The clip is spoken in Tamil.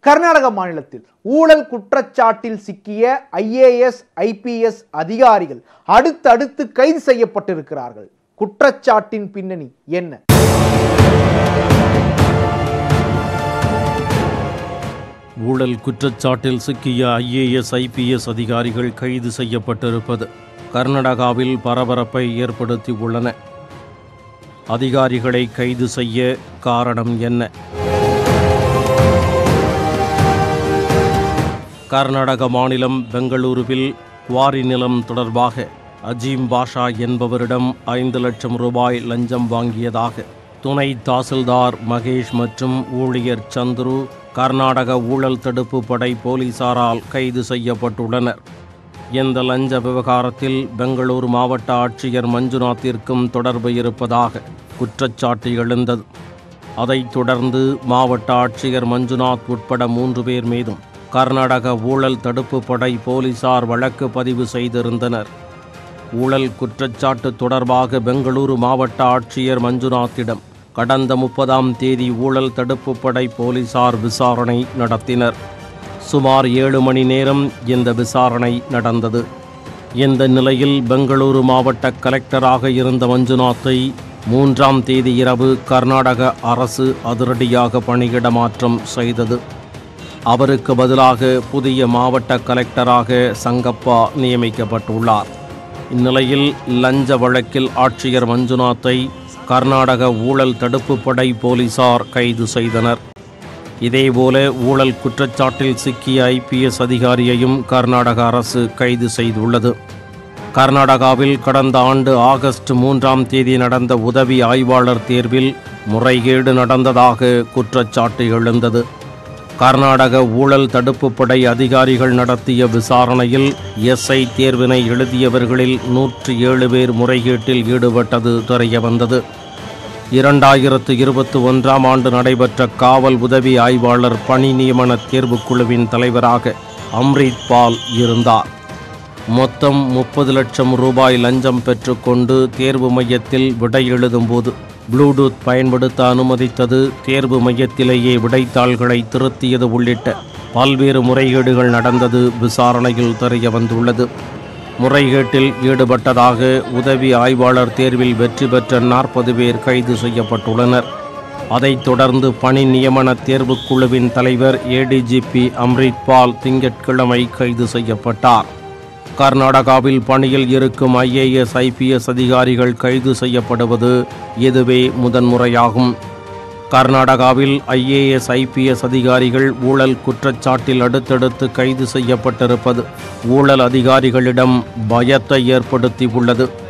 கர்நாடக மாநிலத்தில் ஊழல் குற்றச்சாட்டில் சிக்கிய ஐஏஎஸ் ஐபிஎஸ் அதிகாரிகள் அடுத்தடுத்து கைது செய்யப்பட்டிருக்கிறார்கள் குற்றச்சாட்டின் பின்னணி என்ன ஊழல் குற்றச்சாட்டில் சிக்கிய ஐஏஎஸ் ஐபிஎஸ் அதிகாரிகள் கைது செய்யப்பட்டிருப்பது கர்நாடகாவில் பரபரப்பை ஏற்படுத்தி உள்ளன அதிகாரிகளை கைது செய்ய காரணம் என்ன கர்நாடக மாநிலம் பெங்களூருவில் குவாரி நிலம் தொடர்பாக அஜீம் பாஷா என்பவரிடம் ஐந்து லட்சம் ரூபாய் லஞ்சம் வாங்கியதாக துணை தாசில்தார் மகேஷ் மற்றும் ஊழியர் சந்துரு கர்நாடக ஊழல் தடுப்பு படை போலீசாரால் கைது செய்யப்பட்டுள்ளனர் இந்த லஞ்ச விவகாரத்தில் பெங்களூரு மாவட்ட ஆட்சியர் மஞ்சுநாத்திற்கும் தொடர்பு இருப்பதாக குற்றச்சாட்டு எழுந்தது அதைத் தொடர்ந்து மாவட்ட ஆட்சியர் மஞ்சுநாத் உட்பட மூன்று பேர் மீதும் கர்நாடக ஊழல் தடுப்பு படை போலீசார் வழக்கு பதிவு செய்திருந்தனர் ஊழல் குற்றச்சாட்டு தொடர்பாக பெங்களூரு மாவட்ட ஆட்சியர் மஞ்சுநாத்திடம் கடந்த முப்பதாம் தேதி ஊழல் தடுப்பு படை போலீசார் விசாரணை நடத்தினர் சுமார் ஏழு மணி நேரம் இந்த விசாரணை நடந்தது இந்த நிலையில் பெங்களூரு மாவட்ட கலெக்டராக இருந்த மஞ்சுநாத்தை மூன்றாம் தேதி இரவு கர்நாடக அரசு அதிரடியாக பணியிட மாற்றம் செய்தது அவருக்கு பதிலாக புதிய மாவட்ட கலெக்டராக சங்கப்பா நியமிக்கப்பட்டுள்ளார் இந்நிலையில் லஞ்ச வழக்கில் ஆட்சியர் மஞ்சுநாத்தை கர்நாடக ஊழல் தடுப்பு படை போலீசார் கைது செய்தனர் இதேபோல ஊழல் குற்றச்சாட்டில் சிக்கிய ஐபிஎஸ் அதிகாரியையும் கர்நாடக அரசு கைது செய்துள்ளது கர்நாடகாவில் கடந்த ஆண்டு ஆகஸ்ட் மூன்றாம் தேதி நடந்த உதவி ஆய்வாளர் தேர்வில் முறைகேடு நடந்ததாக குற்றச்சாட்டு எழுந்தது கர்நாடக ஊழல் தடுப்பு படை அதிகாரிகள் நடத்திய விசாரணையில் எஸ்ஐ தேர்வினை எழுதியவர்களில் நூற்றி ஏழு பேர் முறைகேட்டில் ஈடுபட்டது தெரியவந்தது இரண்டாயிரத்து இருபத்தி ஒன்றாம் ஆண்டு நடைபெற்ற காவல் உதவி ஆய்வாளர் பணி நியமன தேர்வுக்குழுவின் தலைவராக அம்ரித் பால் இருந்தார் மொத்தம் முப்பது லட்சம் ரூபாய் லஞ்சம் பெற்றுக்கொண்டு தேர்வு மையத்தில் விடை எழுதும்போது ப்ளூடூத் பயன்படுத்த அனுமதித்தது தேர்வு மையத்திலேயே விடைத்தாள்களை திருத்தியது உள்ளிட்ட பல்வேறு முறைகேடுகள் நடந்தது விசாரணையில் தெரிய வந்துள்ளது முறைகேட்டில் ஈடுபட்டதாக உதவி ஆய்வாளர் தேர்வில் வெற்றி பெற்ற நாற்பது பேர் கைது செய்யப்பட்டுள்ளனர் அதைத் தொடர்ந்து பணி நியமன தேர்வுக்குழுவின் தலைவர் ஏடிஜிபி அம்ரித் பால் திங்கட்கிழமை கைது செய்யப்பட்டார் கர்நாடகாவில் பணியில் இருக்கும் ஐஏஎஸ் ஐபிஎஸ் அதிகாரிகள் கைது செய்யப்படுவது இதுவே முதன்முறையாகும் கர்நாடகாவில் ஐஏஎஸ் ஐபிஎஸ் அதிகாரிகள் ஊழல் குற்றச்சாட்டில் அடுத்தடுத்து கைது செய்யப்பட்டிருப்பது ஊழல் அதிகாரிகளிடம் பயத்தை ஏற்படுத்தி உள்ளது